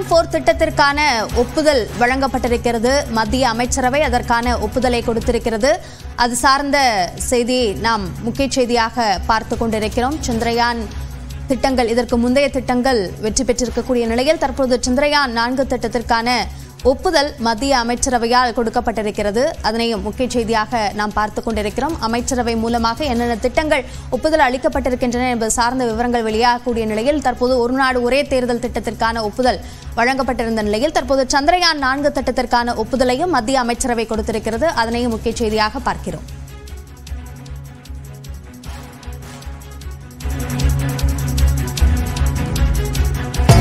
சந்திரயான் போர் திட்டத்திற்கான ஒப்புதல் வழங்கப்பட்டிருக்கிறது மத்திய அமைச்சரவை அதற்கான ஒப்புதலை கொடுத்திருக்கிறது அது சார்ந்த செய்தியை நாம் முக்கிய செய்தியாக பார்த்து கொண்டிருக்கிறோம் சந்திரயான் திட்டங்கள் இதற்கு முந்தைய திட்டங்கள் வெற்றி பெற்றிருக்கக்கூடிய நிலையில் தற்போது சந்திரயான் நான்கு திட்டத்திற்கான ஒப்புதல் மத்திய அமைச்சரவையால் கொடுக்கப்பட்டிருக்கிறது அதனையும் முக்கிய செய்தியாக நாம் பார்த்து கொண்டிருக்கிறோம் அமைச்சரவை மூலமாக என்னென்ன திட்டங்கள் ஒப்புதல் அளிக்கப்பட்டிருக்கின்றன என்பது சார்ந்த விவரங்கள் வெளியாகக்கூடிய நிலையில் தற்போது ஒரு நாடு ஒரே தேர்தல் திட்டத்திற்கான ஒப்புதல் வழங்கப்பட்டிருந்த நிலையில் தற்போது சந்திரயான் நான்கு திட்டத்திற்கான ஒப்புதலையும் மத்திய அமைச்சரவை கொடுத்திருக்கிறது அதனையும் முக்கிய செய்தியாக பார்க்கிறோம்